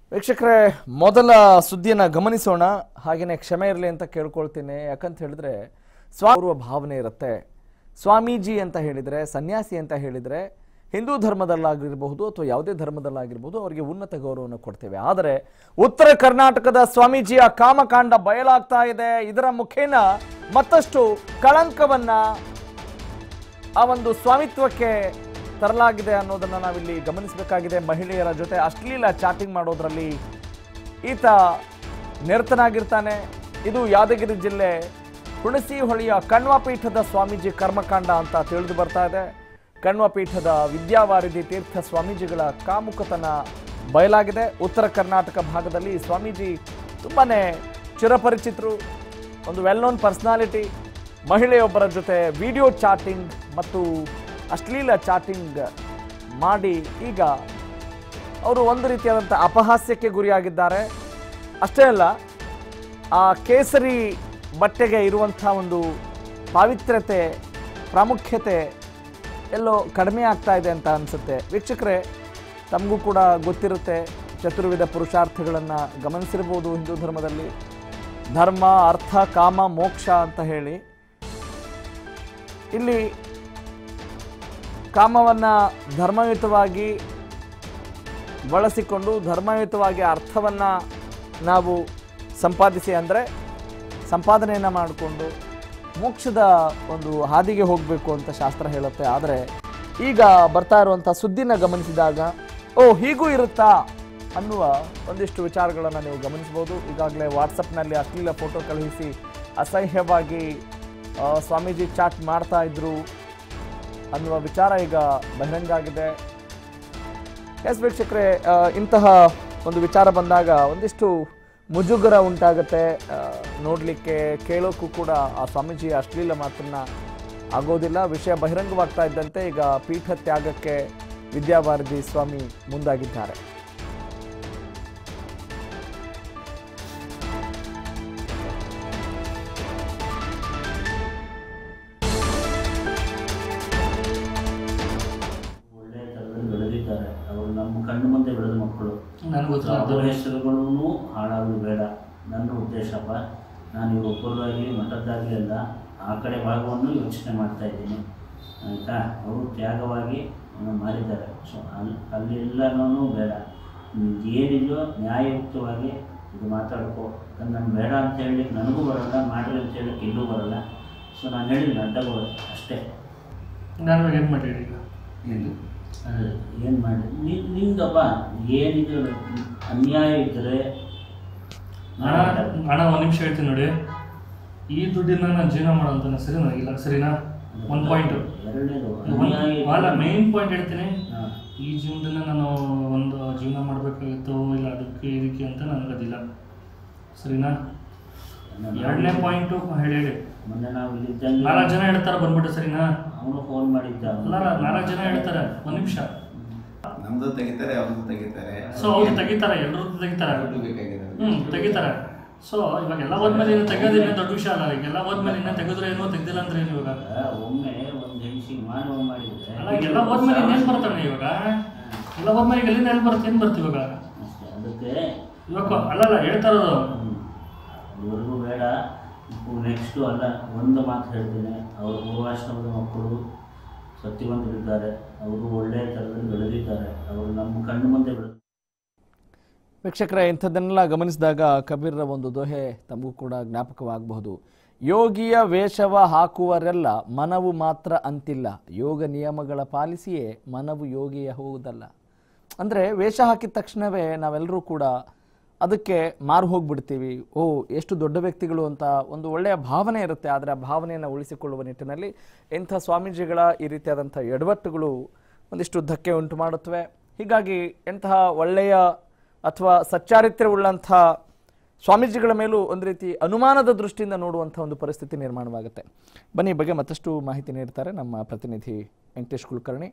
ವೀಕ್ಷಕರೇ ಮೊದಲ ಸುದ್ದಿಯನ್ನು ಗಮನಿಸೋಣ ಹಾಗೆಯೇ ಕ್ಷಮೆ ಇರಲಿ ಅಂತ ಕೇಳ್ಕೊಳ್ತೀನಿ ಯಾಕಂತ ಹೇಳಿದ್ರೆ ಸ್ವಾಪೂರ್ವ ಭಾವನೆ ಇರುತ್ತೆ ಸ್ವಾಮೀಜಿ ಅಂತ ಹೇಳಿದರೆ ಸನ್ಯಾಸಿ ಅಂತ ಹೇಳಿದರೆ ಹಿಂದೂ ಧರ್ಮದಲ್ಲಾಗಿರಬಹುದು ಅಥವಾ ಯಾವುದೇ ಧರ್ಮದಲ್ಲಾಗಿರ್ಬೋದು ಅವರಿಗೆ ಉನ್ನತ ಗೌರವವನ್ನು ಕೊಡ್ತೇವೆ ಆದರೆ ಉತ್ತರ ಕರ್ನಾಟಕದ ಸ್ವಾಮೀಜಿಯ ಕಾಮಕಾಂಡ ಬಯಲಾಗ್ತಾ ಇದೆ ಇದರ ಮುಖೇನ ಮತ್ತಷ್ಟು ಕಳಂಕವನ್ನ ಆ ಒಂದು ಸ್ವಾಮಿತ್ವಕ್ಕೆ ತರಲಾಗಿದೆ ಅನ್ನೋದನ್ನ ನಾವಿಲ್ಲಿ ಗಮನಿಸಬೇಕಾಗಿದೆ ಮಹಿಳೆಯರ ಜೊತೆ ಅಶ್ಲೀಲ ಚಾಟಿಂಗ್ ಮಾಡೋದ್ರಲ್ಲಿ ಈತ ನಿರತನಾಗಿರ್ತಾನೆ ಇದು ಯಾದಗಿರಿ ಜಿಲ್ಲೆ ಹುಣಸಿ ಹೊಳೆಯ ಕಣ್ವ ಪೀಠದ ಸ್ವಾಮೀಜಿ ಕರ್ಮಕಾಂಡ ಅಂತ ತಿಳಿದು ಬರ್ತಾ ಇದೆ ಕಣ್ವ ಪೀಠದ ವಿದ್ಯಾವಾರಿಧಿ ತೀರ್ಥ ಸ್ವಾಮೀಜಿಗಳ ಕಾಮುಕತನ ಬಯಲಾಗಿದೆ ಉತ್ತರ ಕರ್ನಾಟಕ ಭಾಗದಲ್ಲಿ ಈ ಸ್ವಾಮೀಜಿ ತುಂಬಾನೇ ಚಿರಪರಿಚಿತರು ಒಂದು ವೆಲ್ ನೋನ್ ಪರ್ಸನಾಲಿಟಿ ಮಹಿಳೆಯೊಬ್ಬರ ಜೊತೆ ವಿಡಿಯೋ ಚಾಟಿಂಗ್ ಮತ್ತು ಅಶ್ಲೀಲ ಚಾಟಿಂಗ್ ಮಾಡಿ ಈಗ ಅವರು ಒಂದು ರೀತಿಯಾದಂಥ ಅಪಹಾಸ್ಯಕ್ಕೆ ಗುರಿಯಾಗಿದ್ದಾರೆ ಅಷ್ಟೇ ಅಲ್ಲ ಆ ಕೇಸರಿ ಬಟ್ಟೆಗೆ ಇರುವಂಥ ಒಂದು ಪಾವಿತ್ರ್ಯತೆ ಪ್ರಾಮುಖ್ಯತೆ ಎಲ್ಲೋ ಕಡಿಮೆ ಆಗ್ತಾ ಇದೆ ಅಂತ ಅನಿಸುತ್ತೆ ವೀಕ್ಷಕರೇ ತಮಗೂ ಕೂಡ ಗೊತ್ತಿರುತ್ತೆ ಚತುರ್ವಿಧ ಪುರುಷಾರ್ಥಗಳನ್ನು ಗಮನಿಸಿರ್ಬೋದು ಹಿಂದೂ ಧರ್ಮದಲ್ಲಿ ಧರ್ಮ ಅರ್ಥ ಕಾಮ ಮೋಕ್ಷ ಅಂತ ಹೇಳಿ ಇಲ್ಲಿ ಕಾಮವನ್ನು ಧರ್ಮಯುತವಾಗಿ ಬಳಸಿಕೊಂಡು ಧರ್ಮಯುತವಾಗಿ ಅರ್ಥವನ್ನು ನಾವು ಸಂಪಾದಿಸಿ ಅಂದರೆ ಸಂಪಾದನೆಯನ್ನು ಮಾಡಿಕೊಂಡು ಮೋಕ್ಷದ ಒಂದು ಹಾದಿಗೆ ಹೋಗಬೇಕು ಅಂತ ಶಾಸ್ತ್ರ ಹೇಳುತ್ತೆ ಆದರೆ ಈಗ ಬರ್ತಾ ಇರುವಂಥ ಸುದ್ದಿನ ಗಮನಿಸಿದಾಗ ಓ ಹೀಗೂ ಇರುತ್ತಾ ಅನ್ನುವ ಒಂದಿಷ್ಟು ವಿಚಾರಗಳನ್ನು ನೀವು ಗಮನಿಸ್ಬೋದು ಈಗಾಗಲೇ ವಾಟ್ಸಪ್ನಲ್ಲಿ ಅಶ್ಲೀಲ ಫೋಟೋ ಕಳುಹಿಸಿ ಅಸಹ್ಯವಾಗಿ ಆ, ಸ್ವಾಮೀಜಿ ಚಾಟ್ ಮಾಡ್ತಾ ಇದ್ರು ಅನ್ನುವ ವಿಚಾರ ಈಗ ಬಹಿರಂಗ ಆಗಿದೆ ಎಸ್ ವೀಕ್ಷಕರೇ ಆ, ಇಂತಹ ಒಂದು ವಿಚಾರ ಬಂದಾಗ ಒಂದಿಷ್ಟು ಮುಜುಗರ ಉಂಟಾಗುತ್ತೆ ನೋಡಲಿಕ್ಕೆ ಕೇಳೋಕ್ಕೂ ಕೂಡ ಆ ಸ್ವಾಮೀಜಿ ಅಶ್ಲೀಲ ಮಾತನ್ನ ಆಗೋದಿಲ್ಲ ವಿಷಯ ಬಹಿರಂಗವಾಗ್ತಾ ಇದ್ದಂತೆ ಈಗ ಪೀಠ ತ್ಯಾಗಕ್ಕೆ ವಿದ್ಯಾವಾರಧಿ ಸ್ವಾಮಿ ಮುಂದಾಗಿದ್ದಾರೆ ಒಳ್ಳೆಯ ಥರದಲ್ಲಿ ಬೆಳೆದಿದ್ದಾರೆ ಅವರು ನಮ್ಮ ಕಣ್ಣು ಮುಂದೆ ಬೆಳೆದ ಮಕ್ಕಳು ನನಗೂ ಅವರ ಹೆಸರುಗಳನ್ನು ಹಾಳಾಗೋದು ಬೇಡ ನನ್ನ ಉದ್ದೇಶಪ್ಪ ನಾನು ಇವರೊಬ್ಬರಾಗಿ ಮಠದ್ದಾಗಲಿ ಅಲ್ಲ ಆ ಕಡೆ ಭಾಗವನ್ನು ಯೋಚನೆ ಮಾಡ್ತಾ ಇದ್ದೀನಿ ಆಯಿತಾ ಅವರು ತ್ಯಾಗವಾಗಿ ಅವ್ರನ್ನ ಮಾರಿದ್ದಾರೆ ಸೊ ಅಲ್ಲಿ ಅಲ್ಲೆಲ್ಲನೂ ಬೇಡ ನಿಮ್ಗೆ ಏನಿದೆಯೋ ನ್ಯಾಯಯುಕ್ತವಾಗಿ ಇದು ಮಾತಾಡ್ಕೋ ಯಾಕಂದ್ರೆ ನಾನು ಬೇಡ ಅಂತ ಹೇಳಿ ನನಗೂ ಬರಲ್ಲ ಮಾಡ್ರಿ ಅಂತ ಹೇಳಕ್ಕೆ ಇಲ್ಲೂ ಬರಲ್ಲ ಸೊ ನಾನು ಹೇಳಿಲ್ಲ ಅಡ್ಡಗಳು ಅಷ್ಟೇ ನಾನು ಏನು ಮಾಡಿರಿ ಈಗ ಏನು ಮಾಡಿ ನಿನ್ ನಿಂಗಪ್ಪ ಏನಿದೆ ಅನ್ಯಾಯ ಇದ್ದರೆ ಹಣ ಹಣ ಒಂದು ನಿಮಿಷ ಹೇಳ್ತೀನಿ ನೋಡಿ ಈ ದುಡ್ಡಿನ ನಾನು ಜೀವನ ಮಾಡೋಂತಾನೆ ಸರಿ ನನಗಿಲ್ಲ ಸರಿನಾ ಒಂದು ಪಾಯಿಂಟ್ ಎರಡನೇದು ಅನ್ಯಾಯ ಅಲ್ಲ ಇದ್ರೆ- ಮೇನ್ ಪಾಯಿಂಟ್ ಹೇಳ್ತೀನಿ ಹಾ. ಈ ಜೀವನದಿಂದ ನಾನು ಒಂದು ಜೀವನ ಮಾಡಬೇಕಾಗಿತ್ತು ಇಲ್ಲ ಅದಕ್ಕೆ ಇದಕ್ಕೆ ಅಂತ ನನಗದಿಲ್ಲ ಸರಿನಾ ನಾನು ಎರಡನೇ ಪಾಯಿಂಟು ಹೇಳಿ ಹೇಳಿ ಮೊನ್ನೆ ನಾವು ಇಲ್ಲಿದ್ದಂಗೆ ನಾಲ್ಕು ಜನ ಹೇಳ್ತಾರೆ ಬಂದ್ಬಿಟ್ಟು ಸರಿನಾ ಅವನು ಫೋನ್ ಮಾಡಿದ್ದ ಅಲ್ಲ ನಾಲ್ಕು ಜನ ಹೇಳ್ತಾರೆ ಒಂದು ನಿಮಿಷ ನಮ್ದು ತೆಗಿತಾರೆ ಅವ್ರದ್ದು ತೆಗಿತಾರೆ ಸೊ ಅವ್ರು ತೆಗಿತಾರೆ ಎಲ್ಲರದ್ದು ತೆಗಿತಾರೆ ದುಡ್ಡು ಬೇಕಾಗಿದೆ ಹ್ಮ್ ತೆಗಿತಾರೆ ಸೊ ಇವಾಗ ಎಲ್ಲ ಹೋದ್ಮೇಲೆ ಇನ್ನು ತೆಗೆಯೋದೇನು ದೊಡ್ಡ ವಿಷಯ ಅಲ್ಲ ಈಗ ಎಲ್ಲ ಹೋದ್ಮೇಲೆ ಇನ್ನ ತೆಗೆದ್ರೆ ಏನೋ ತೆಗ್ದಿಲ್ಲ ಅಂದ್ರೆ ಏನು ಇವಾಗ ಒಮ್ಮೆ ಒಂದು ಹೆಂಗಸಿಗೆ ಮಾನವ ಮಾಡಿದ್ರೆ ಅಲ್ಲ ಎಲ್ಲ ಹೋದ್ಮೇಲೆ ಇನ್ನೇನು ಬರ್ತಾನೆ ಇವಾಗ ಎಲ್ಲ ಹೋದ್ಮೇಲೆ ಈಗ ಎಲ್ಲಿಂದ ಎಲ್ಲಿ ಬರುತ್ತೆ ಏನು ಬರ್ತೀವಿ ಇವಾಗ ಅಷ್ಟೇ ಅದಕ್ಕೆ ಇವಾಗ ಅಲ್ಲಲ್ಲ ಹೇಳ್ತಾ ಇರೋದು ಹ್ಮ್. ಅಲ್ಲಿವರೆಗೂ ಬೇಡ ನೆಕ್ಸ್ಟು ಅಲ್ಲ ಒಂದು ಮಾತು ಹೇಳ್ತೇನೆ ಅವರು ಪೂರ್ವಾಶ್ರಮದ ಮಕ್ಕಳು ಸತ್ಯವಂತರಿದ್ದಾರೆ ಅವರು ಒಳ್ಳೆಯ ಥರದಲ್ಲಿ ಬೆಳೆದಿದ್ದಾರೆ ಅವರು ನಮ್ಮ ಕಣ್ಣು ಮುಂದೆ ಬೆಳೆದ ವೀಕ್ಷಕರೇ ಇಂಥದ್ದನ್ನೆಲ್ಲ ಗಮನಿಸಿದಾಗ ಕಬೀರ್ರ ಒಂದು ದೋಹೆ ತಮಗೂ ಕೂಡ ಜ್ಞಾಪಕವಾಗಬಹುದು ಯೋಗಿಯ ವೇಷವ ಹಾಕುವರೆಲ್ಲ ಮನವು ಮಾತ್ರ ಅಂತಿಲ್ಲ ಯೋಗ ನಿಯಮಗಳ ಪಾಲಿಸಿಯೇ ಮನವು ಯೋಗಿಯ ಹೋಗುವುದಲ್ಲ ಅಂದರೆ ವೇಷ ಹಾಕಿದ ತಕ್ಷಣವೇ ನಾವೆಲ್ಲರೂ ಕೂಡ ಅದಕ್ಕೆ ಮಾರು ಹೋಗ್ಬಿಡ್ತೀವಿ ಓ ಎಷ್ಟು ದೊಡ್ಡ ವ್ಯಕ್ತಿಗಳು ಅಂತ ಒಂದು ಒಳ್ಳೆಯ ಭಾವನೆ ಇರುತ್ತೆ ಆದರೆ ಆ ಭಾವನೆಯನ್ನು ಉಳಿಸಿಕೊಳ್ಳುವ ನಿಟ್ಟಿನಲ್ಲಿ ಇಂಥ ಸ್ವಾಮೀಜಿಗಳ ಈ ರೀತಿಯಾದಂಥ ಎಡವಟ್ಟುಗಳು ಒಂದಿಷ್ಟು ಧಕ್ಕೆ ಉಂಟು ಮಾಡುತ್ತವೆ ಹೀಗಾಗಿ ಎಂತಹ ಒಳ್ಳೆಯ ಅಥವಾ ಸಚ್ಚಾರಿತ್ರ್ಯವುಳ್ಳಂಥ ಸ್ವಾಮೀಜಿಗಳ ಮೇಲೂ ಒಂದು ರೀತಿ ಅನುಮಾನದ ದೃಷ್ಟಿಯಿಂದ ನೋಡುವಂಥ ಒಂದು ಪರಿಸ್ಥಿತಿ ನಿರ್ಮಾಣವಾಗುತ್ತೆ ಬನ್ನಿ ಈ ಬಗ್ಗೆ ಮತ್ತಷ್ಟು ಮಾಹಿತಿ ನೀಡ್ತಾರೆ ನಮ್ಮ ಪ್ರತಿನಿಧಿ Venkatesh Kulkarni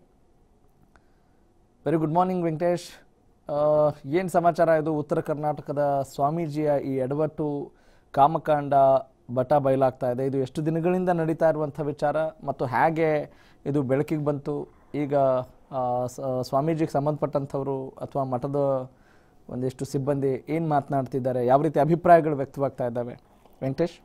very good morning Venkatesh ಏನು ಸಮಾಚಾರ ಇದು ಉತ್ತರ ಕರ್ನಾಟಕದ ಸ್ವಾಮೀಜಿಯ ಈ ಎಡವಟ್ಟು ಕಾಮಕಾಂಡ ಬಟ ಬಯಲಾಗ್ತಾ ಇದೆ ಇದು ಎಷ್ಟು ದಿನಗಳಿಂದ ನಡೀತಾ ಇರುವಂಥ ವಿಚಾರ ಮತ್ತು ಹೇಗೆ ಇದು ಬೆಳಕಿಗೆ ಬಂತು ಈಗ ಆ, ಸ- ಸ್ವಾಮೀಜಿಗೆ ಸಂಬಂಧಪಟ್ಟಂಥವರು ಅಥವಾ ಮಠದ ಒಂದಿಷ್ಟು ಸಿಬ್ಬಂದಿ ಏನು ಮಾತನಾಡ್ತಿದ್ದಾರೆ ಯಾವ ರೀತಿ ಅಭಿಪ್ರಾಯಗಳು ವ್ಯಕ್ತವಾಗ್ತಾ ಇದ್ದಾವೆ ವೆಂಕಟೇಶ್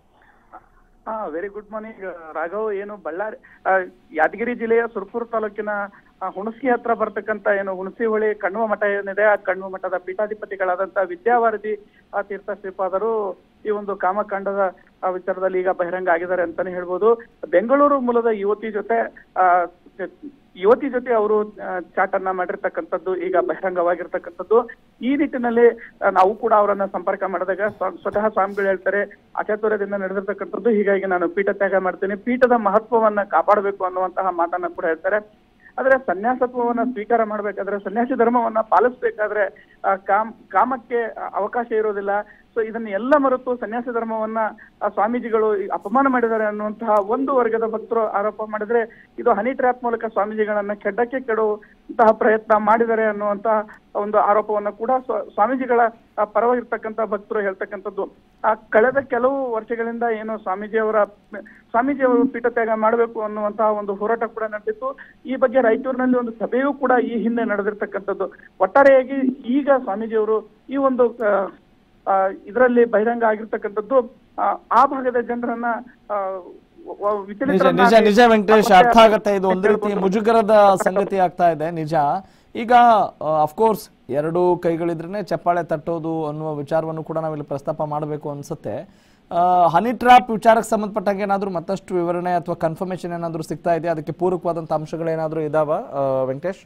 ಹಾ ವೆರಿ ಗುಡ್ ಮಾರ್ನಿಂಗ್ ರಾಘವ್ ಏನು ಬಳ್ಳಾರಿ ಆ, ಯಾದಗಿರಿ ಜಿಲ್ಲೆಯ ಸುರ್ಪುರ ತಾಲೂಕಿನ ಆ, ಹುಣಸಿ ಹತ್ರ ಬರ್ತಕ್ಕಂತ ಏನು ಹುಣಸಿ ಹೊಳಿ ಕಣ್ವ ಮಠ ಏನಿದೆ ಆ ಕಣ್ವ ಮಠದ ಪೀಠಾಧಿಪತಿಗಳಾದಂತ ವಿದ್ಯಾವಾರಧಿ ಆ ತೀರ್ಥ ಶ್ರೀಪಾದರು ಈ ಒಂದು ಕಾಮಕಾಂಡದ ಆ ವಿಚಾರದಲ್ಲಿ ಈಗ ಬಹಿರಂಗ ಆಗಿದ್ದಾರೆ ಅಂತಾನೆ ಹೇಳ್ಬೋದು ಬೆಂಗಳೂರು ಮೂಲದ ಯುವತಿ ಜೊತೆ ಆ ಯುವತಿ ಜೊತೆ ಅವರು ಚಾಟ್ ಅನ್ನ ಮಾಡಿರ್ತಕ್ಕಂಥದ್ದು ಈಗ ಬಹಿರಂಗವಾಗಿರ್ತಕ್ಕಂಥದ್ದು ಈ ನಿಟ್ಟಿನಲ್ಲಿ ಆ, ನಾವು ಕೂಡ ಅವರನ್ನ ಸಂಪರ್ಕ ಮಾಡಿದಾಗ ಸ್ವ- ಸ್ವತಃ ಸ್ವಾಮಿಗಳು ಹೇಳ್ತಾರೆ ಅಚಾತುರ್ಯದಿಂದ ನಡೆದಿರ್ತಕ್ಕಂಥದ್ದು ಹೀಗಾಗಿ ನಾನು ಪೀಠ ತ್ಯಾಗ ಮಾಡ್ತೀನಿ ಪೀಠದ ಮಹತ್ವವನ್ನ ಕಾಪಾಡಬೇಕು ಅನ್ನುವಂತಹ ಮಾತನ್ನ ಕೂಡ ಹೇಳ್ತಾರೆ ಆದ್ರೆ ಸನ್ಯಾಸತ್ವವನ್ನ ಸ್ವೀಕಾರ ಮಾಡ್ಬೇಕಾದ್ರೆ ಸನ್ಯಾಸಿ ಧರ್ಮವನ್ನ ಪಾಲಿಸ್ಬೇಕಾದ್ರೆ ಆ, ಕಾಮ್ ಕಾಮಕ್ಕೆ ಆ, ಅವಕಾಶ ಇರೋದಿಲ್ಲ ಸೊ ಇದನ್ನ ಎಲ್ಲ ಮರೆತು ಸನ್ಯಾಸಿ ಧರ್ಮವನ್ನ ಆ ಸ್ವಾಮೀಜಿಗಳು ಈ ಅಪಮಾನ ಮಾಡಿದ್ದಾರೆ ಅನ್ನುವಂತಹ ಒಂದು ವರ್ಗದ ಭಕ್ತರು ಆರೋಪ ಮಾಡಿದ್ರೆ ಇದು ಹನಿ ಟ್ರ್ಯಾಪ್ ಮೂಲಕ ಸ್ವಾಮೀಜಿಗಳನ್ನ ಕೆಡ್ಡಕ್ಕೆ ಕೆಡುವಂತಹ ಪ್ರಯತ್ನ ಮಾಡಿದ್ದಾರೆ ಅನ್ನುವಂತಹ ಒಂದು ಆರೋಪವನ್ನ ಕೂಡ ಸ್ವ- ಸ್ವಾಮೀಜಿಗಳ ಆ, ಪರವಾಗಿರ್ತಕ್ಕಂಥ ಭಕ್ತರು ಹೇಳ್ತಕ್ಕಂಥದ್ದು ಆ ಕಳೆದ ಕೆಲವು ವರ್ಷಗಳಿಂದ ಏನು ಸ್ವಾಮೀಜಿಯವರ ಸ್ವಾಮೀಜಿಯವರು ಪೀಠ ತ್ಯಾಗ ಮಾಡಬೇಕು ಅನ್ನುವಂತಹ ಒಂದು ಹೋರಾಟ ಕೂಡ ನಡೆದಿತ್ತು ಈ ಬಗ್ಗೆ ರಾಯಚೂರಿನಲ್ಲಿ ಒಂದು ಸಭೆಯೂ ಕೂಡ ಈ ಹಿಂದೆ ನಡೆದಿರ್ತಕ್ಕಂಥದ್ದು ಒಟ್ಟಾರೆಯಾಗಿ ಈಗ ಸ್ವಾಮೀಜಿಯವರು ಈ ಒಂದು ಇದರಲ್ಲಿ ಬಹಿರಂಗ ಆಗಿರ್ತಕ್ಕಂಥದ್ದು ಆ, ಆ ಭಾಗದ ಜನರನ್ನ ಆ, ವ- ವ- ನಿಜ ವಿಚಲಿತರನ್ನಾಗಿ ನಿಜ ನಿಜ ವೆಂಕಟೇಶ್ ಮತ್ತೆ ಅರ್ಥ ಆಗತ್ತೆ ಇದು ಒಂದು ರೀತಿ ಕೇಳ್ಬೋದು. ಮುಜುಗರದ ಸಂಗತಿ ಆಗ್ತಾ ಇದೆ ನಿಜ ಈಗ ಅಫ್ಕೋರ್ಸ್ ಎರಡು ಕೈಗಳಿದ್ರೇನೆ ಚಪ್ಪಾಳೆ ತಟ್ಟೋದು ಅನ್ನುವ ವಿಚಾರವನ್ನು ಕೂಡ ನಾವಿಲ್ಲಿ ಪ್ರಸ್ತಾಪ ಮಾಡಬೇಕು ಅನ್ಸುತ್ತೆ ಆ, ಹನಿ ಟ್ರ್ಯಾಪ್ ವಿಚಾರಕ್ಕೆ ಸಂಬಂಧಪಟ್ಟಂಗೆ ಏನಾದರೂ ಮತ್ತಷ್ಟು ವಿವರಣೆ ಅಥವಾ ಕನ್ಫರ್ಮೇಶನ್ ಏನಾದರೂ ಸಿಗ್ತಾ ಇದೆಯಾ ಅದಕ್ಕೆ ಪೂರಕವಾದಂಥ ಅಂಶಗಳೇನಾದರೂ ಇದಾವ ಆ, ವೆಂಕಟೇಶ್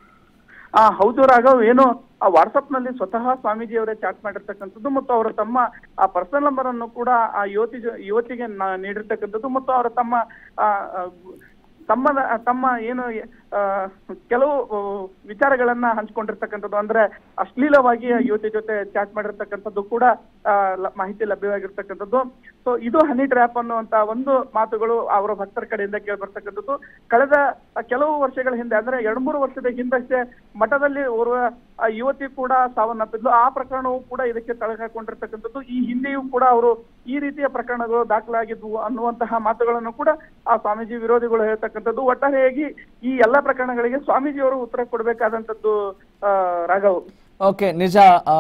ಆ ಹೌದು ರಾಘವ್ ಏನು ಆ ವಾಟ್ಸಪ್ ನಲ್ಲಿ ಸ್ವತಃ ಸ್ವಾಮೀಜಿ ಅವರೇ ಚಾಟ್ ಮಾಡಿರ್ತಕ್ಕಂಥದ್ದು ಮತ್ತು ಅವರ ತಮ್ಮ ಆ ಪರ್ಸನಲ್ ನಂಬರ್ ಅನ್ನು ಕೂಡ ಆ ಯುವತಿ ಜೊ- ಯುವತಿಗೆ ನ- ನೀಡಿರ್ತಕ್ಕಂಥದ್ದು ಮತ್ತು ಅವರ ತಮ್ಮ ಆ, ಆ, ತಮ್ಮ ತಮ್ಮ ಏನು ಆ, ಕೆಲವು ಆ, ವಿಚಾರಗಳನ್ನ ಹಂಚ್ಕೊಂಡಿರ್ತಕ್ಕಂಥದ್ದು ಅಂದ್ರೆ ಅಶ್ಲೀಲವಾಗಿ ಆ ಯುವತಿ ಜೊತೆ ಚಾಟ್ ಮಾಡಿರ್ತಕ್ಕಂಥದ್ದು ಕೂಡ ಆ, ಲ- ಮಾಹಿತಿ ಲಭ್ಯವಾಗಿರ್ತಕ್ಕಂಥದ್ದು ಸೊ ಇದು ಹನಿ ಟ್ರ್ಯಾಪ್ ಅನ್ನುವಂತ ಒಂದು ಮಾತುಗಳು ಅವರ ಭಕ್ತರ ಕಡೆಯಿಂದ ಕೇಳ್ಬರ್ತಕ್ಕಂಥದ್ದು ಕಳೆದ ಆ, ಕೆಲವು ವರ್ಷಗಳ ಹಿಂದೆ ಅಂದ್ರೆ ಎರಡ್ ಮೂರು ವರ್ಷದ ಹಿಂದಷ್ಟೇ ಮಠದಲ್ಲಿ ಓರ್ವ ಆ ಯುವತಿ ಕೂಡ ಸಾವನ್ನಪ್ಪಿದ್ಲು ಆ ಪ್ರಕರಣವು ಕೂಡ ಇದಕ್ಕೆ ತಳಗಾಕೊಂಡಿರ್ತಕ್ಕಂಥದ್ದು ಈ ಹಿಂದೆಯೂ ಕೂಡ ಅವರು ಈ ರೀತಿಯ ಪ್ರಕರಣಗಳು ದಾಖಲಾಗಿದ್ವು ಅನ್ನುವಂತಹ ಮಾತುಗಳನ್ನು ಕೂಡ ಆ ಸ್ವಾಮೀಜಿ ವಿರೋಧಿಗಳು ಹೇಳ್ತಕ್ಕಂಥದ್ದು ಒಟ್ಟಾರೆಯಾಗಿ ಈ ಎಲ್ಲ ಪ್ರಕರಣಗಳಿಗೆ ಸ್ವಾಮೀಜಿಯವರು ಉತ್ತರ ಕೊಡಬೇಕಾದಂತದ್ದು ರಾಘವ್ ಓಕೆ ನಿಜ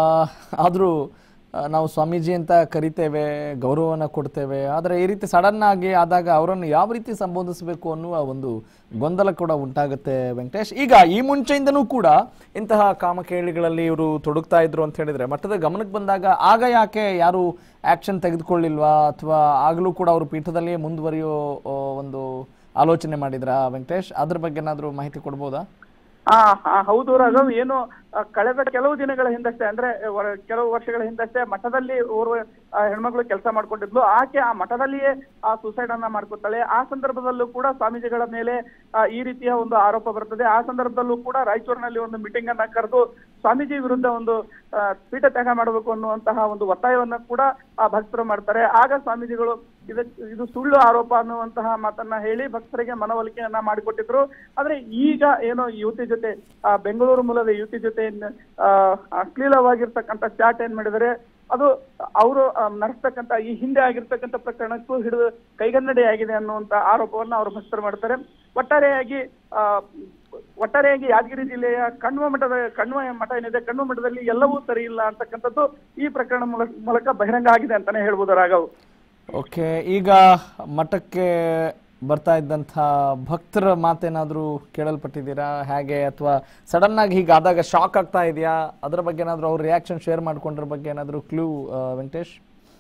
ಆದರೂ ನಾವು ಸ್ವಾಮೀಜಿ ಅಂತ ಕರಿತೇವೆ ಗೌರವನ ಕೊಡ್ತೇವೆ ಆದರೆ ಈ ರೀತಿ ಸಡನ್ ಆಗಿ ಆದಾಗ ಅವರನ್ನು ಯಾವ ರೀತಿ ಸಂಬೋಧಿಸಬೇಕು ಅನ್ನುವ ಒಂದು ಗೊಂದಲ ಕೂಡ ಉಂಟಾಗುತ್ತೆ ವೆಂಕಟೇಶ್ ಈಗ ಈ ಮುಂಚೆಯಿಂದನೂ ಕೂಡ ಇಂತಹ ಕಾಮಕೇಳಿಗಳಲ್ಲಿ ಇವರು ತೊಡಗ್ತಾ ಇದ್ರು ಅಂತ ಹೇಳಿದ್ರೆ ಮಠದ ಗಮನಕ್ಕೆ ಬಂದಾಗ ಆಗ ಯಾಕೆ ಯಾರು ಆಕ್ಷನ್ ತೆಗೆದುಕೊಳ್ಳಿಲ್ವಾ ಅಥವಾ ಆಗಲೂ ಕೂಡ ಅವರು ಪೀಠದಲ್ಲಿಯೇ ಮುಂದುವರಿಯೋ ಆ, ಒಂದು ಆಲೋಚನೆ ಮಾಡಿದ್ರಾ ವೆಂಕಟೇಶ್ ಅದ್ರ ಬಗ್ಗೆ ಏನಾದರೂ ಮಾಹಿತಿ ಕೊಡ್ಬೋದಾ ಆ ಆ, ಹೌದು ರಾಘವ್ ಏನು ಆ, ಕಳೆದ ಕೆಲವು ದಿನಗಳ ಹಿಂದಷ್ಟೇ ಅಂದ್ರೆ ವರ- ಕೆಲವು ವರ್ಷಗಳ ಹಿಂದಷ್ಟೇ ಮಠದಲ್ಲಿ ಓರ್ವ ಆ, ಹೆಣ್ಮಗಳು ಕೆಲಸ ಮಾಡ್ಕೊಂಡಿದ್ಲು ಆಕೆ ಆ ಮಠದಲ್ಲಿಯೇ ಆ ಸುಸೈಡ್ ಅನ್ನ ಮಾಡ್ಕೊತಾಳೆ ಆ ಸಂದರ್ಭದಲ್ಲೂ ಕೂಡ ಸ್ವಾಮೀಜಿಗಳ ಮೇಲೆ ಆ, ಈ ರೀತಿಯ ಒಂದು ಆರೋಪ ಬರ್ತದೆ ಆ ಸಂದರ್ಭದಲ್ಲೂ ಕೂಡ ರಾಯಚೂರಿನಲ್ಲಿ ಒಂದು ಮೀಟಿಂಗ್ ಅನ್ನ ಕರೆದು ಸ್ವಾಮೀಜಿ ವಿರುದ್ಧ ಒಂದು ಆ, ಪೀಠ ತ್ಯಾಗ ಮಾಡಬೇಕು ಅನ್ನುವಂತಹ ಒಂದು ಒತ್ತಾಯವನ್ನ ಕೂಡ ಆ ಭಕ್ತರು ಮಾಡ್ತಾರೆ ಆಗ ಸ್ವಾಮೀಜಿಗಳು ಇದಕ್ಕೆ ಇದು ಸುಳ್ಳು ಆರೋಪ ಅನ್ನುವಂತಹ ಮಾತನ್ನ ಹೇಳಿ ಭಕ್ತರಿಗೆ ಮನವೊಲಿಕೆಯನ್ನ ಮಾಡಿಕೊಟ್ಟಿದ್ರು ಆದ್ರೆ ಈಗ ಏನೋ ಯುವತಿ ಜೊತೆ ಆ ಬೆಂಗಳೂರು ಮೂಲದ ಯುವತಿ ಜೊತೆ ಏನ್, ಆ, ಅಶ್ಲೀಲವಾಗಿರ್ತಕ್ಕಂಥ ಚಾಟ್ ಏನ್ ಮಾಡಿದರೆ ಅದು ಅವರು ನಡೆಸ್ತಕ್ಕಂಥ ಈ ಹಿಂದೆ ಆಗಿರ್ತಕ್ಕಂಥ ಪ್ರಕರಣಕ್ಕೂ ಹಿಡಿದು ಕೈಗನ್ನಡಿ ಆಗಿದೆ ಅನ್ನುವಂತ ಆರೋಪವನ್ನ ಅವರು ಭಕ್ತರು ಮಾಡ್ತಾರೆ ಒಟ್ಟಾರೆಯಾಗಿ ಆ ಒಟ್ಟಾರೆಯಾಗಿ ಯಾದಗಿರಿ ಜಿಲ್ಲೆಯ ಕಣ್ವ ಮಠದ ಕಣ್ವ ಮಠ ಏನಿದೆ ಕಣ್ವ ಮಠದಲ್ಲಿ ಎಲ್ಲವೂ ಸರಿ ಇಲ್ಲ ಅಂತಕ್ಕಂಥದ್ದು ಈ ಪ್ರಕರಣ ಮೂಲಕ ಮೂಲಕ ಬಹಿರಂಗ ಆಗಿದೆ ಅಂತಾನೆ ಹೇಳ್ಬೋದು ರಾಘವ್ ಓಕೆ ಈಗ ಮಠಕ್ಕೆ ಬರ್ತಾ ಇದ್ದಂಥ ಭಕ್ತರ ಮಾತೇನಾದರೂ ಕೇಳಲ್ಪಟ್ಟಿದ್ದೀರಾ ಹೇಗೆ ಅಥವಾ ಸಡನ್ ಆಗಿ ಹೀಗಾದಾಗ ಶಾಕ್ ಆಗ್ತಾ ಇದೆಯಾ ಅದರ ಬಗ್ಗೆ ಏನಾದರೂ ಅವ್ರ ರಿಯಾಕ್ಷನ್ ಶೇರ್ ಮಾಡ್ಕೊಂಡ್ರ ಬಗ್ಗೆ ಏನಾದರೂ ಕ್ಲೂ ವೆಂಕಟೇಶ್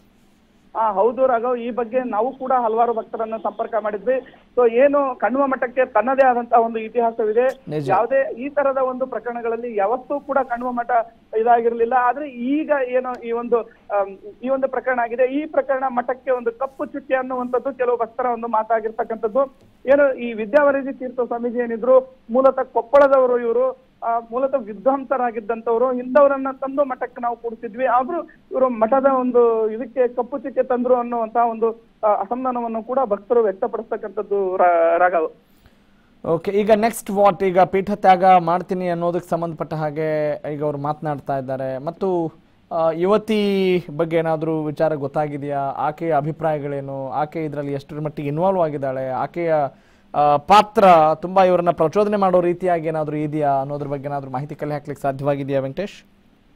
ಆ ಹೌದು ರಾಘವ್ ಈ ಬಗ್ಗೆ ನಾವು ಕೂಡ ಹಲವಾರು ಭಕ್ತರನ್ನ ಸಂಪರ್ಕ ಮಾಡಿದ್ವಿ ಸೊ ಏನು ಕಣ್ವ ಮಠಕ್ಕೆ ತನ್ನದೇ ಆದಂತಹ ಒಂದು ಇತಿಹಾಸವಿದೆ ನಿಜ. ಯಾವುದೇ ಈ ತರದ ಒಂದು ಪ್ರಕರಣಗಳಲ್ಲಿ ಯಾವತ್ತೂ ಕೂಡ ಕಣ್ವ ಮಠ ಇದಾಗಿರ್ಲಿಲ್ಲ ಆದ್ರೆ ಈಗ ಏನು ಈ ಒಂದು ಆಮ್, ಈ ಒಂದು ಪ್ರಕರಣ ಆಗಿದೆ ಈ ಪ್ರಕರಣ ಮಠಕ್ಕೆ ಒಂದು ಕಪ್ಪು ಚುಕ್ಕೆ ಅನ್ನುವಂಥದ್ದು ಕೆಲವು ಭಕ್ತರ ಒಂದು ಮಾತಾಗಿರ್ತಕ್ಕಂಥದ್ದು ಏನು ಈ ವಿದ್ಯಾವರದಿ ತೀರ್ಥ ಸ್ವಾಮೀಜಿ ಏನಿದ್ರು ಮೂಲತಃ ಕೊಪ್ಪಳದವರು ಇವರು ಆ, ಮೂಲತಃ ವಿದ್ವಾಂಸರಾಗಿದ್ದಂಥವ್ರು ಇಂಥವ್ರನ್ನ ತಂದು ಮಠಕ್ಕೆ ನಾವು ಕೂಡಿಸಿದ್ವಿ ಆದ್ರೂ ಇವರು ಮಠದ ಒಂದು ಇದಕ್ಕೆ ಕಪ್ಪು ಚಿಕ್ಕೆ ತಂದ್ರು ಅನ್ನುವಂತಹ ಒಂದು ಆ, ಅಸಮಾಧಾನವನ್ನು ಕೂಡ ಭಕ್ತರು ವ್ಯಕ್ತಪಡಿಸ್ತಕ್ಕಂಥದ್ದು ರಾ- ರಾಘವ್ ಓಕೆ ಈಗ ನೆಕ್ಸ್ಟ್ ವಾಟ್ ಈಗ ಪೀಠ ತ್ಯಾಗ ಮಾಡ್ತೀನಿ ಅನ್ನೋದಕ್ಕೆ ಸಂಬಂಧಪಟ್ಟ ಹಾಗೆ ಈಗ ಅವ್ರು ಮಾತನಾಡ್ತಾ ಇದ್ದಾರೆ ಮತ್ತು ಆ, ಯುವತಿ ಬಗ್ಗೆ ಏನಾದರೂ ವಿಚಾರ ಗೊತ್ತಾಗಿದೆಯಾ ಆಕೆಯ ಅಭಿಪ್ರಾಯಗಳೇನು ಆಕೆ ಇದರಲ್ಲಿ ಎಷ್ಟರ ಮಟ್ಟಿಗೆ ಇನ್ವಾಲ್ವ್ ಆಗಿದ್ದಾಳೆ ಆಕೆಯ ಆ, ಪಾತ್ರ ತುಂಬ ಇವರನ್ನ ಪ್ರಚೋದನೆ ಮಾಡೋ ರೀತಿಯಾಗಿ ಏನಾದರೂ ಇದೆಯಾ ಅನ್ನೋದ್ರ ಬಗ್ಗೆ ಏನಾದರೂ ಮಾಹಿತಿ ಕಲೆ ಹಾಕ್ಲಿಕ್ಕೆ ಸಾಧ್ಯವಾಗಿದೆಯಾ ವೆಂಕಟೇಶ್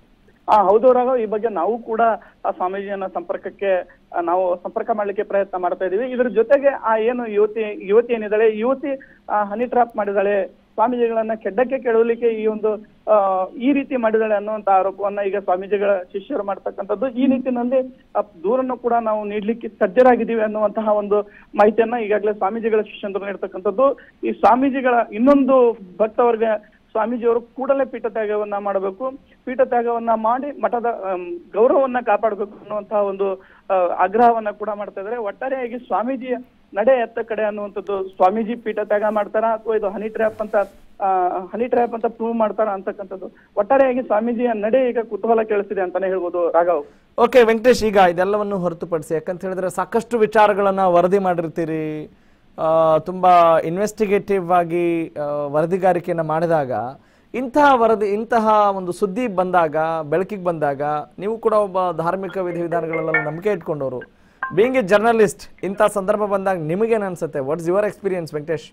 ಆ ಹೌದು ರಾಘವ್ ಈ ಬಗ್ಗೆ ನಾವು ಕೂಡ ಆ ಸ್ವಾಮೀಜಿಯನ್ನ ಸಂಪರ್ಕಕ್ಕೆ ಆ, ನಾವು ಸಂಪರ್ಕ ಮಾಡ್ಲಿಕ್ಕೆ ಪ್ರಯತ್ನ ಮಾಡ್ತಾ ಇದೀವಿ ಇದ್ರ ಜೊತೆಗೆ ಆ ಏನು ಯುವತಿ ಯುವತಿ ಏನಿದ್ದಾಳೆ ಈ ಯುವತಿ ಹನಿ ಟ್ರಾಪ್ ಮಾಡಿದಾಳೆ ಸ್ವಾಮೀಜಿಗಳನ್ನ ಕೆಡ್ಡಕ್ಕೆ ಕೆಡವಲಿಕ್ಕೆ ಈ ಒಂದು ಆ, ಈ ರೀತಿ ಮಾಡಿದಾಳೆ ಅನ್ನುವಂತ ಆರೋಪವನ್ನ ಈಗ ಸ್ವಾಮೀಜಿಗಳ ಶಿಷ್ಯರು ಮಾಡ್ತಕ್ಕಂಥದ್ದು ಈ ನಿಟ್ಟಿನಲ್ಲಿ ಆ ದೂರನ್ನು ಕೂಡ ನಾವು ನೀಡ್ಲಿಕ್ಕೆ ಸಜ್ಜರಾಗಿದ್ದೀವಿ ಅನ್ನುವಂತಹ ಒಂದು ಮಾಹಿತಿಯನ್ನ ಈಗಾಗಲೇ ಸ್ವಾಮೀಜಿಗಳ ಶಿಷ್ಯಂದರು ನೀಡ್ತಕ್ಕಂಥದ್ದು ಈ ಸ್ವಾಮೀಜಿಗಳ ಇನ್ನೊಂದು ಭಕ್ತವರ್ಗ ಸ್ವಾಮೀಜಿಯವರು ಕೂಡಲೇ ಪೀಠ ತ್ಯಾಗವನ್ನ ಮಾಡಬೇಕು ಪೀಠ ತ್ಯಾಗವನ್ನ ಮಾಡಿ ಮಠದ ಆಮ್, ಗೌರವವನ್ನ ಕಾಪಾಡಬೇಕು ಅನ್ನುವಂತಹ ಒಂದು ಆ, ಆಗ್ರಹವನ್ನ ಕೂಡ ಮಾಡ್ತಾ ಇದ್ದಾರೆ ಒಟ್ಟಾರೆಯಾಗಿ ಸ್ವಾಮೀಜಿಯ ನಡೆ ಎತ್ತ ಕಡೆ ಅನ್ನುವಂಥದ್ದು ಸ್ವಾಮೀಜಿ ಪೀಠ ತ್ಯಾಗ ಮಾಡ್ತಾರ ಅಥವಾ ಇದು ಹನಿ ಟ್ರ್ಯಾಪ್ ಅಂತ ಆ, ಹನಿ ಟ್ರ್ಯಾಪ್ ಅಂತ ಪ್ರೂವ್ ಮಾಡ್ತಾರ ಅಂತಕ್ಕಂಥದ್ದು ಒಟ್ಟಾರೆಯಾಗಿ ಸ್ವಾಮೀಜಿಯ ನಡೆ ಈಗ ಕುತೂಹಲ ಕೇಳಿಸಿದೆ ಅಂತಾನೆ ಹೇಳ್ಬೋದು ರಾಘವ್ ಓಕೆ ವೆಂಕಟೇಶ್ ಈಗ ಇದೆಲ್ಲವನ್ನು ಹೊರತುಪಡಿಸಿ ಯಾಕಂತ ಹೇಳಿದ್ರೆ ಸಾಕಷ್ಟು ವಿಚಾರಗಳನ್ನ ವರದಿ ಮಾಡಿರ್ತೀರಿ ಆ, ತುಂಬಾ ಇನ್ವೆಸ್ಟಿಗೇಟಿವ್ ಆಗಿ ಆ, ವರದಿಗಾರಿಕೆಯನ್ನು ಮಾಡಿದಾಗ ಇಂತಹ ವರದಿ ಇಂತಹ ಒಂದು ಸುದ್ದಿ ಬಂದಾಗ ಬೆಳಕಿಗೆ ಬಂದಾಗ ನೀವು ಕೂಡ ಒಬ್ಬ ಧಾರ್ಮಿಕ ವಿಧಿವಿಧಾನಗಳೆಲ್ಲ ನಂಬಿಕೆ ಇಟ್ಕೊಂಡವರು ಬೀಯಿಂಗ್ ಎ ಜರ್ನಲಿಸ್ಟ್ ಇಂಥ ಸಂದರ್ಭ ಬಂದಾಗ ನಿಮಗೇನು ಅನ್ಸುತ್ತೆ what's your experience Venkatesh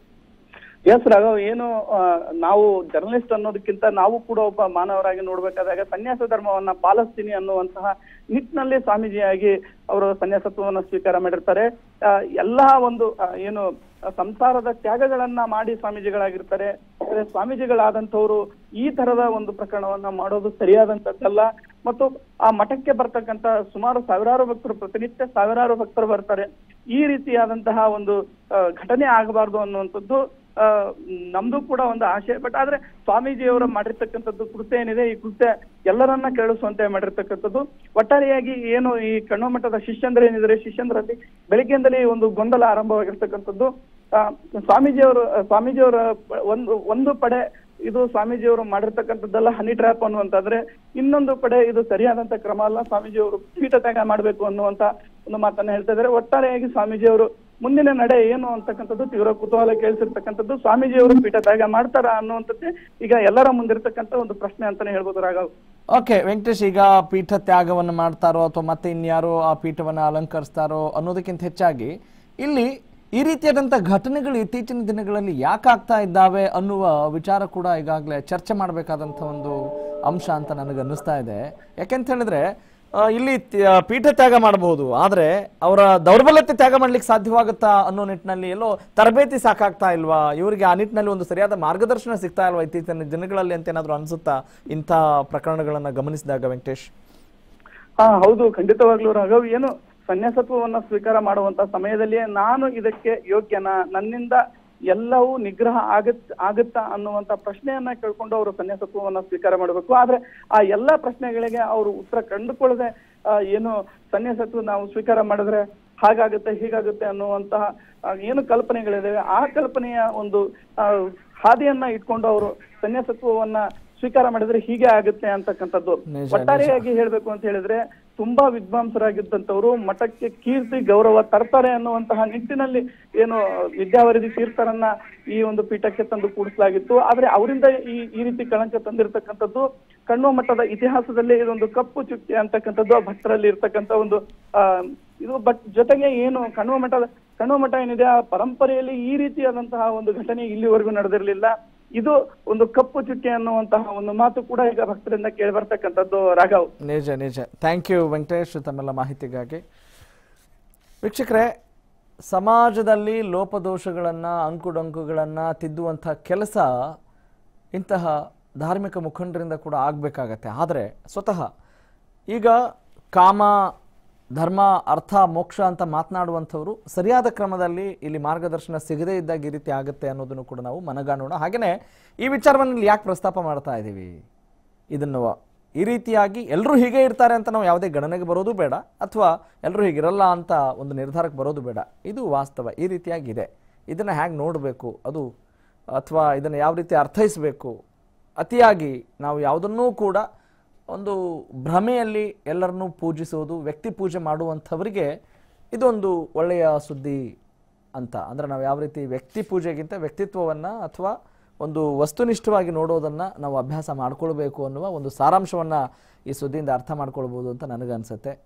yes Raghav ಏನು ಆ, ನಾವು ಜರ್ನಲಿಸ್ಟ್ ಅನ್ನೋದಕ್ಕಿಂತ ನಾವು ಕೂಡ ಒಬ್ಬ ಮಾನವರಾಗಿ ನೋಡ್ಬೇಕಾದಾಗ ಸನ್ಯಾಸ ಧರ್ಮವನ್ನ ಪಾಲಿಸ್ತೀನಿ ಅನ್ನುವಂತಹ ನಿಟ್ಟಿನಲ್ಲಿ ಸ್ವಾಮೀಜಿಯಾಗಿ ಅವರು ಸನ್ಯಾಸತ್ವವನ್ನು ಸ್ವೀಕಾರ ಮಾಡಿರ್ತಾರೆ ಆ, ಎಲ್ಲಾ ಒಂದು ಆ, ಏನು ಆ, ಸಂಸಾರದ ತ್ಯಾಗಗಳನ್ನ ಮಾಡಿ ಸ್ವಾಮೀಜಿಗಳಾಗಿರ್ತಾರೆ ಆದ್ರೆ ಸ್ವಾಮೀಜಿಗಳಾದಂಥವ್ರು ಈ ತರದ ಒಂದು ಪ್ರಕರಣವನ್ನ ಮಾಡೋದು ಸರಿಯಾದಂತದ್ದಲ್ಲ ಮತ್ತು ಆ ಮಠಕ್ಕೆ ಬರ್ತಕ್ಕಂತ ಸುಮಾರು ಸಾವಿರಾರು ಭಕ್ತರು ಪ್ರತಿನಿತ್ಯ ಸಾವಿರಾರು ಭಕ್ತರು ಬರ್ತಾರೆ ಈ ರೀತಿಯಾದಂತಹ ಒಂದು ಆ, ಘಟನೆ ಆಗಬಾರ್ದು ಅನ್ನುವಂಥದ್ದು ಆ, ನಮ್ದು ಕೂಡ ಒಂದು ಆಶೆ ಬಟ್ ಆದ್ರೆ ಸ್ವಾಮೀಜಿಯವರು ಮಾಡಿರ್ತಕ್ಕಂಥದ್ದು ಕೃತ್ಯ ಏನಿದೆ ಈ ಕೃತ್ಯ ಎಲ್ಲರನ್ನ ಕೇಳಿಸುವಂತೆ ಮಾಡಿರ್ತಕ್ಕಂಥದ್ದು ಒಟ್ಟಾರೆಯಾಗಿ ಏನು ಈ ಕಣ್ಣು ಮಠದ ಶಿಷ್ಯಂದ್ರ ಏನಿದ್ದಾರೆ ಶಿಷ್ಯಂದ್ರಲ್ಲಿ ಬೆಳಿಗ್ಗೆಯಿಂದಲೇ ಈ ಒಂದು ಗೊಂದಲ ಆರಂಭವಾಗಿರ್ತಕ್ಕಂಥದ್ದು ಆ, ಸ್ವಾಮೀಜಿಯವರು ಸ್ವಾಮೀಜಿಯವರ ಒಂದು ಒಂದು ಪಡೆ ಇದು ಸ್ವಾಮೀಜಿಯವರು ಮಾಡಿರ್ತಕ್ಕಂಥದ್ದೆಲ್ಲ ಹನಿ ಟ್ರ್ಯಾಪ್ ಅನ್ನುವಂತಾದ್ರೆ ಇನ್ನೊಂದು ಕಡೆ ಇದು ಸರಿಯಾದಂತ ಕ್ರಮ ಅಲ್ಲ ಸ್ವಾಮೀಜಿಯವರು ಪೀಠ ತ್ಯಾಗ ಮಾಡಬೇಕು ಅನ್ನುವಂತ ಒಂದು ಮಾತನ್ನ ಹೇಳ್ತಾ ಇದ್ದಾರೆ ಒಟ್ಟಾರೆಯಾಗಿ ಸ್ವಾಮೀಜಿಯವರು ಮುಂದಿನ ನಡೆ ಏನು ಅಂತಕ್ಕಂಥದ್ದು ತೀವ್ರ ಕುತೂಹಲ ಕೇಳಿಸಿರ್ತಕ್ಕಂಥದ್ದು ಸ್ವಾಮೀಜಿಯವರು ಪೀಠ ತ್ಯಾಗ ಮಾಡ್ತಾರಾ ಅನ್ನುವಂಥದ್ದೇ ಈಗ ಎಲ್ಲರ ಮುಂದಿರ್ತಕ್ಕಂಥ ಒಂದು ಪ್ರಶ್ನೆ ಅಂತಾನೆ ಹೇಳ್ಬೋದು ರಾಘವ್ ಓಕೆ ವೆಂಕಟೇಶ್ ಈಗ ಪೀಠ ತ್ಯಾಗವನ್ನು ಮಾಡ್ತಾರೋ ಅಥವಾ ಮತ್ತೆ ಇನ್ಯಾರೋ ಆ ಪೀಠವನ್ನು ಅಲಂಕರಿಸ್ತಾರೋ ಅನ್ನೋದಕ್ಕಿಂತ ಹೆಚ್ಚಾಗಿ ಇಲ್ಲಿ ಈ ರೀತಿಯಾದಂಥ ಘಟನೆಗಳು ಇತ್ತೀಚಿನ ದಿನಗಳಲ್ಲಿ ಯಾಕೆ ಆಗ್ತಾ ಇದ್ದಾವೆ ಅನ್ನುವ ವಿಚಾರ ಕೂಡ ಈಗಾಗಲೇ ಚರ್ಚೆ ಮಾಡಬೇಕಾದಂಥ ಒಂದು ಅಂಶ ಅಂತ ನನಗೆ ಅನ್ನಿಸ್ತಾ ಇದೆ ಯಾಕೆಂತ ಹೇಳಿದ್ರೆ ಆ, ಇಲ್ಲಿ ತ್ಯ- ಪೀಠ ತ್ಯಾಗ ಮಾಡಬಹುದು ಆದರೆ ಅವರ ದೌರ್ಬಲ್ಯತೆ ತ್ಯಾಗ ಮಾಡ್ಲಿಕ್ಕೆ ಸಾಧ್ಯವಾಗುತ್ತಾ ಅನ್ನೋ ನಿಟ್ಟಿನಲ್ಲಿ ಎಲ್ಲೋ ತರಬೇತಿ ಸಾಕಾಗ್ತಾ ಇಲ್ವಾ ಇವರಿಗೆ ಆ ನಿಟ್ಟಿನಲ್ಲಿ ಒಂದು ಸರಿಯಾದ ಮಾರ್ಗದರ್ಶನ ಸಿಗ್ತಾ ಇಲ್ವಾ ಇತ್ತೀಚಿನ ದಿನಗಳಲ್ಲಿ ಅಂತ ಏನಾದರೂ ಅನ್ಸುತ್ತಾ ಇಂಥ ಪ್ರಕರಣಗಳನ್ನ ಗಮನಿಸಿದಾಗ ವೆಂಕಟೇಶ್ ಹಾ ಹೌದು ಖಂಡಿತವಾಗ್ಲೂ ರಾಘವ್ ಏನು ಸನ್ಯಾಸತ್ವವನ್ನ ಸ್ವೀಕಾರ ಮಾಡುವಂತ ಸಮಯದಲ್ಲಿಯೇ ನಾನು ಇದಕ್ಕೆ ಯೋಗ್ಯನಾ ನನ್ನಿಂದ ಎಲ್ಲವೂ ನಿಗ್ರಹ ಆಗತ್ ಆಗುತ್ತಾ ಅನ್ನುವಂತ ಪ್ರಶ್ನೆಯನ್ನ ಕೇಳ್ಕೊಂಡು ಅವರು ಸನ್ಯಾಸತ್ವವನ್ನ ಸ್ವೀಕಾರ ಮಾಡಬೇಕು ಆದ್ರೆ ಆ ಎಲ್ಲಾ ಪ್ರಶ್ನೆಗಳಿಗೆ ಅವರು ಉತ್ತರ ಕಂಡುಕೊಳ್ಳದೆ ಆ, ಏನು ಸನ್ಯಾಸತ್ವ ನಾವು ಸ್ವೀಕಾರ ಮಾಡಿದ್ರೆ ಹಾಗಾಗುತ್ತೆ ಹೀಗಾಗುತ್ತೆ ಅನ್ನುವಂತಹ ಆ, ಏನು ಕಲ್ಪನೆಗಳಿದಾವೆ ಆ ಕಲ್ಪನೆಯ ಒಂದು ಆ, ಹಾದಿಯನ್ನ ಇಟ್ಕೊಂಡು ಅವರು ಸನ್ಯಾಸತ್ವವನ್ನ ಸ್ವೀಕಾರ ಮಾಡಿದ್ರೆ ಹೀಗೆ ಆಗುತ್ತೆ ಅಂತಕ್ಕಂಥದ್ದು ನಿಜ, ಒಟ್ಟಾರೆಯಾಗಿ ಹೇಳ್ಬೇಕು ಅಂತ ಹೇಳಿದ್ರೆ ತುಂಬಾ ವಿದ್ವಾಂಸರಾಗಿದ್ದಂಥವ್ರು ಮಠಕ್ಕೆ ಕೀರ್ತಿ ಗೌರವ ತರ್ತಾರೆ ಅನ್ನುವಂತಹ ನಿಟ್ಟಿನಲ್ಲಿ ಏನು ವಿದ್ಯಾವರಿಧಿ ತೀರ್ಥರನ್ನ ಈ ಒಂದು ಪೀಠಕ್ಕೆ ತಂದು ಕೂಡಿಸಲಾಗಿತ್ತು ಆದ್ರೆ ಅವರಿಂದ ಈ ಈ ರೀತಿ ಕಳಂಕ ತಂದಿರತಕ್ಕಂಥದ್ದು ಕಣ್ವ ಮಠದ ಇತಿಹಾಸದಲ್ಲಿ ಇದೊಂದು ಕಪ್ಪು ಚುಕ್ಕಿ ಅಂತಕ್ಕಂಥದ್ದು ಆ ಭಕ್ತರಲ್ಲಿ ಇರ್ತಕ್ಕಂಥ ಒಂದು ಆ ಇದು ಬಟ್ ಜೊತೆಗೆ ಏನು ಕಣ್ವ ಮಠದ ಕಣ್ವ ಮಠ ಏನಿದೆ ಆ ಪರಂಪರೆಯಲ್ಲಿ ಈ ರೀತಿಯಾದಂತಹ ಒಂದು ಘಟನೆ ಇಲ್ಲಿವರೆಗೂ ನಡೆದಿರಲಿಲ್ಲ ಇದು ಒಂದು ಕಪ್ಪು ಚುಕ್ಕೆ ಅನ್ನುವಂತಹ ಒಂದು ಮಾತು ಕೂಡ ಈಗ ಭಕ್ತರಿಂದ ಕೇಳಿ ಬರ್ತಕ್ಕಂಥದ್ದು ರಾಘವ್ ನಿಜ ನಿಜ ಥ್ಯಾಂಕ್ ಯು ವೆಂಕಟೇಶ್ ತಮ್ಮೆಲ್ಲ ಮಾಹಿತಿಗಾಗಿ ವೀಕ್ಷಕರೇ ಸಮಾಜದಲ್ಲಿ ಲೋಪದೋಷಗಳನ್ನು ಅಂಕುಡೊಂಕುಗಳನ್ನು ತಿದ್ದುವಂಥ ಕೆಲಸ ಇಂತಹ ಧಾರ್ಮಿಕ ಮುಖಂಡರಿಂದ ಕೂಡ ಆಗಬೇಕಾಗತ್ತೆ ಆದರೆ ಸ್ವತಃ ಈಗ ಕಾಮ ಧರ್ಮ ಅರ್ಥ ಮೋಕ್ಷ ಅಂತ ಮಾತನಾಡುವಂಥವ್ರು ಸರಿಯಾದ ಕ್ರಮದಲ್ಲಿ ಇಲ್ಲಿ ಮಾರ್ಗದರ್ಶನ ಸಿಗದೇ ಇದ್ದಾಗ ಈ ರೀತಿ ಆಗುತ್ತೆ ಅನ್ನೋದನ್ನು ಕೂಡ ನಾವು ಮನಗಾಣೋಣ ಹಾಗೆಯೇ ಈ ವಿಚಾರವನ್ನು ಇಲ್ಲಿ ಯಾಕೆ ಪ್ರಸ್ತಾಪ ಮಾಡ್ತಾ ಇದ್ದೀವಿ ಇದನ್ನು ಈ ರೀತಿಯಾಗಿ ಎಲ್ಲರೂ ಹೀಗೆ ಇರ್ತಾರೆ ಅಂತ ನಾವು ಯಾವುದೇ ಗಣನೆಗೆ ಬರೋದು ಬೇಡ ಅಥವಾ ಎಲ್ಲರೂ ಹೀಗಿರಲ್ಲ ಅಂತ ಒಂದು ನಿರ್ಧಾರಕ್ಕೆ ಬರೋದು ಬೇಡ ಇದು ವಾಸ್ತವ ಈ ರೀತಿಯಾಗಿದೆ ಇದನ್ನು ಹೇಗೆ ನೋಡಬೇಕು ಅದು ಅಥವಾ ಇದನ್ನು ಯಾವ ರೀತಿ ಅರ್ಥೈಸಬೇಕು ಅತಿಯಾಗಿ ನಾವು ಯಾವುದನ್ನೂ ಕೂಡ ಒಂದು ಭ್ರಮೆಯಲ್ಲಿ ಎಲ್ಲರನ್ನೂ ಪೂಜಿಸೋದು ವ್ಯಕ್ತಿ ಪೂಜೆ ಮಾಡುವಂಥವರಿಗೆ ಇದೊಂದು ಒಳ್ಳೆಯ ಸುದ್ದಿ ಅಂತ ಅಂದರೆ ನಾವು ಯಾವ ರೀತಿ ವ್ಯಕ್ತಿ ಪೂಜೆಗಿಂತ ವ್ಯಕ್ತಿತ್ವವನ್ನು ಅಥವಾ ಒಂದು ವಸ್ತುನಿಷ್ಠವಾಗಿ ನೋಡೋದನ್ನು ನಾವು ಅಭ್ಯಾಸ ಮಾಡ್ಕೊಳ್ಬೇಕು ಅನ್ನುವ ಒಂದು ಸಾರಾಂಶವನ್ನು ಈ ಸುದ್ದಿಯಿಂದ ಅರ್ಥ ಮಾಡ್ಕೊಳ್ಬೋದು ಅಂತ ನನಗನ್ಸುತ್ತೆ